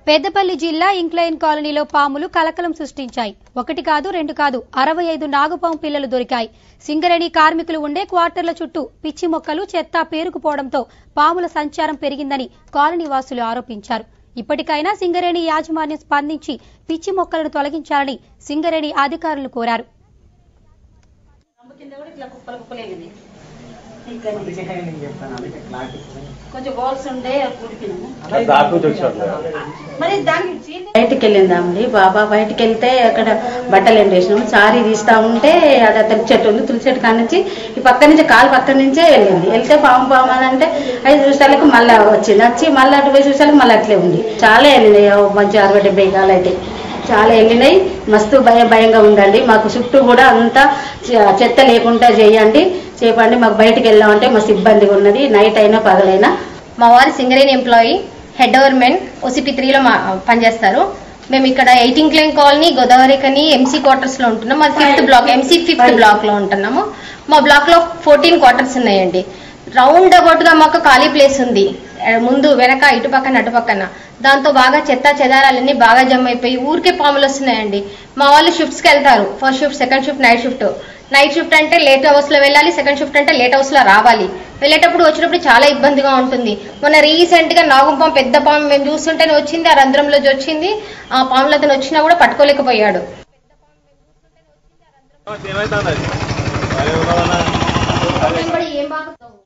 పెద్దపల్లి జిల్లా ఇంక్లైన్ కాలనీలో పాములు కలకలం సృష్టించాయి ఒకటి కాదు రెండు కాదు అరవై ఐదు నాగుపాము పిల్లలు దొరికాయి సింగరేణి కార్మికులు ఉండే క్వార్టర్ల చుట్టూ పిచ్చి మొక్కలు చెత్త పేరుకుపోవడంతో పాముల సంచారం పెరిగిందని కాలనీ వాసులు ఆరోపించారు ఇప్పటికైనా సింగరేణి యాజమాన్యం స్పందించి పిచ్చి మొక్కలను తొలగించాలని సింగరేణి అధికారులు కోరారు రంబు కింద కూడా ఇట్లా కుప్పలు కుప్పలేగింది ఇక్కడ కొంచెం గోల్స్ ఉండే కూడిపినాము మరి దానికి చీల్ బయటికి వెళ్ళిందామండి బాబా బయటికి వెళ్తే అక్కడ బట్టలు ఎండేసినాం సారీ తీస్తా ఉంటే అది అతని చెట్టు ఉంది తులసి చెట్టు కాడ నుంచి ఈ పక్క నుంచి కాలు పక్క నుంచే వెళ్ళింది వెళ్తే పాము పాము అని అంటే ఐదు నిమిషాలకు మళ్ళీ వచ్చింది వచ్చి మళ్ళీ అటు పోయి చూసాలకు మళ్ళీ అట్లే ఉంది చాలా వెళ్ళినాయి ఓ మంచి అరవై డెబ్బై కాలు అయితే చాలా వెళ్ళినాయి మస్తు భయం భయంగా ఉందండి మాకు చుట్టూ కూడా అంతా చె- చెత్త లేకుండా చేయండి చెప్పండి మాకు బయటికి వెళ్ళామంటే మస్తు ఇబ్బందిగా ఉన్నది నైట్ అయినా పగలైనా మా వారు Singareni employee head over men OCP త్రీలో మా పనిచేస్తారు మేము ఇక్కడ ఎయిటీన్ క్లైన్ కాలనీ గోదావరి కని ఎంసీ క్వార్టర్స్ లో ఉంటున్నాం మా fifth block MC fifth block లో ఉంటున్నాము మా బ్లాక్ లో ఫోర్టీన్ క్వార్టర్స్ ఉన్నాయండి రౌండ్ అబౌట్ గా మాకు ఖాళీ ప్లేస్ ఉంది ఆ, ముందు వెనక ఇటు పక్కన అటు పక్కన దాంతో బాగా చెత్త చెదారాలన్నీ బాగా జమ అయిపోయి ఊరికే పాములు వస్తున్నాయండి మా వాళ్ళు షిఫ్ట్స్ కి వెళ్తారు first shift second shift night shift night shift అంటే లేట్ అవర్స్ లో వెళ్ళాలి సెకండ్ షిఫ్ట్ అంటే లేట్ అవర్స్ లో రావాలి వెళ్ళేటప్పుడు వచ్చినప్పుడు చాలా ఇబ్బందిగా ఉంటుంది మొన్న రీసెంట్ గా నాగం పాము పెద్ద పాము మేము చూస్తుంటేనే వచ్చింది ఆ రంధ్రంలోకి వచ్చింది ఆ పాములు అతను వచ్చినా కూడా పట్టుకోలేకపోయాడు ఏమైతుంది అది? అరే ఉన్నదన్నా. ఏం బాగుతావు